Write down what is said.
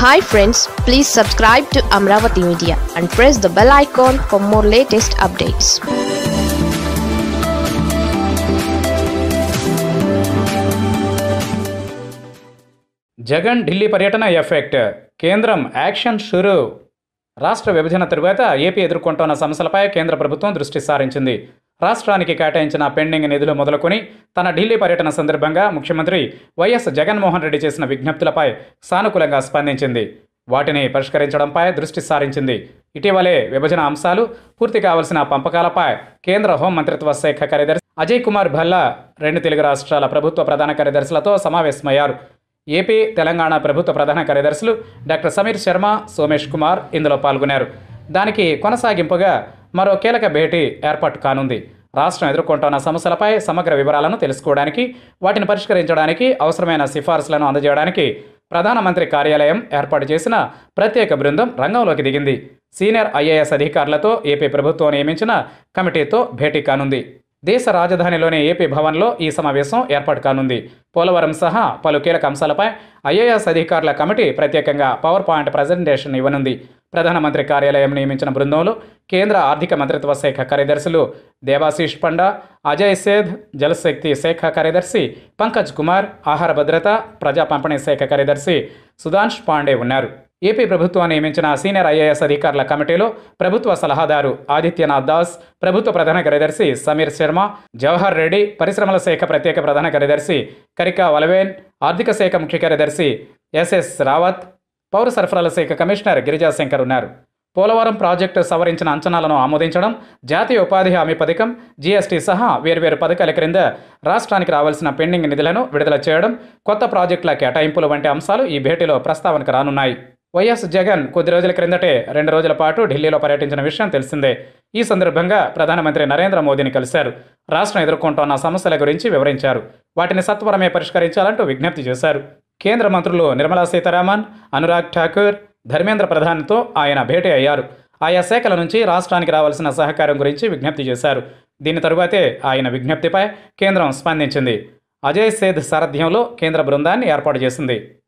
hi friends please subscribe to Amaravati media and press the bell icon for more latest updates Jagan Delhi పర్యటన effect కేంద్రం action షురు రాష్ట్ర విభజన తరువాత AP ఎదుర్కొంటున్న సమస్యలపై కేంద్ర ప్రభుత్వం దృష్టి సారించింది రాష్ట్రానికి కేటాయించిన పెండింగ్ నిధులు మొదలుకొని తన ఢిల్లీ పర్యటన సందర్భంగా ముఖ్యమంత్రి వైఎస్ జగన్మోహన్ రెడ్డి చేసిన విజ్ఞప్తులపై సానుకూలంగా స్పందించింది వాటిని పరిష్కరించడంపై దృష్టి సారించింది ఇటీవలే విభజన అంశాలు పూర్తి కావలసిన పంపకాలపై కేంద్ర హోం మంత్రిత్వ శాఖ కార్యదర్శి అజయ్ కుమార్ భల్లా రెండు తెలుగు రాష్ట్రాల ప్రభుత్వ ప్రధాన కార్యదర్శులతో సమావేశమయ్యారు ఏపీ తెలంగాణ ప్రభుత్వ ప్రధాన కార్యదర్శులు డాక్టర్ సమీర్ శర్మ సోమేష్ కుమార్ ఇందులో పాల్గొన్నారు దానికి కొనసాగింపుగా మరో కీలక భేటీ ఏర్పాటు కానుంది రాష్ట్రం ఎదుర్కొంటున్న సమస్యలపై సమగ్ర వివరాలను తెలుసుకోవడానికి వాటిని పరిష్కరించడానికి అవసరమైన సిఫార్సులను అందజేయడానికి ప్రధానమంత్రి కార్యాలయం ఏర్పాటు చేసిన ప్రత్యేక బృందం రంగంలోకి దిగింది సీనియర్ ఐఏఎస్ అధికారులతో ఏపీ ప్రభుత్వం నియమించిన కమిటీతో భేటీ కానుంది దేశ రాజధానిలోని ఏపీ భవన్లో ఈ సమావేశం ఏర్పాటు కానుంది పోలవరం సహా పలు కీలక అంశాలపై ఐఏఎస్ అధికారుల కమిటీ ప్రత్యేకంగా పవర్ పాయింట్ ప్రజెంటేషన్ ఇవ్వనుంది ప్రధానమంత్రి కార్యాలయం నియమించిన బృందంలో కేంద్ర ఆర్థిక మంత్రిత్వ శాఖ కార్యదర్శులు దేవాశీష్ పండా అజయ్ సేధ్ జలశక్తి శాఖ కార్యదర్శి పంకజ్ కుమార్ ఆహార భద్రత ప్రజా పంపిణీ శాఖ కార్యదర్శి సుధాంష్ పాండే ఉన్నారు ఏపీ ప్రభుత్వం నియమించిన సీనియర్ ఐఏఎస్ అధికారుల కమిటీలో ప్రభుత్వ సలహాదారు ఆదిత్యనాథ్ దాస్ ప్రభుత్వ ప్రధాన కార్యదర్శి సమీర్ శర్మ జవహర్ రెడ్డి పరిశ్రమల శాఖ ప్రత్యేక ప్రధాన కార్యదర్శి కరికా వలవేన్ ఆర్థిక శాఖ ముఖ్య కార్యదర్శి ఎస్ఎస్ రావత్ పౌర సరఫరాల శాఖ కమిషనర్ గిరిజాశంకర్ ఉన్నారు పోలవరం ప్రాజెక్టు సవరించిన అంచనాలను ఆమోదించడం జాతీయ ఉపాధి హామీ పథకం జీఎస్టీ సహా వేర్వేరు పథకాల క్రింద రాష్ట్రానికి రావాల్సిన పెండింగ్ నిధులను విడుదల చేయడం కొత్త ప్రాజెక్టుల కేటాయింపులు వంటి అంశాలు ఈ భేటీలో ప్రస్తావనకు రానున్నాయి వైఎస్ జగన్ కొద్ది రోజుల క్రిందటే రెండు రోజుల పాటు ఢిల్లీలో పర్యటించిన విషయం తెలిసిందే ఈ సందర్భంగా ప్రధానమంత్రి నరేంద్ర మోదీని కలిశారు రాష్ట్రం ఎదుర్కొంటున్న సమస్యల గురించి వివరించారు వాటిని సత్వరమే పరిష్కరించాలంటూ విజ్ఞప్తి చేశారు కేంద్ర మంత్రులు నిర్మలా సీతారామన్ అనురాగ్ ఠాకూర్ ధర్మేంద్ర ప్రధాన్తో ఆయన భేటీ అయ్యారు ఆయా శాఖల నుంచి రాష్ట్రానికి రావాల్సిన సహకారం గురించి విజ్ఞప్తి చేశారు దీని తరువాతే ఆయన విజ్ఞప్తిపై కేంద్రం స్పందించింది అజయ్ సేధ్ సారథ్యంలో కేంద్ర బృందాన్ని ఏర్పాటు చేసింది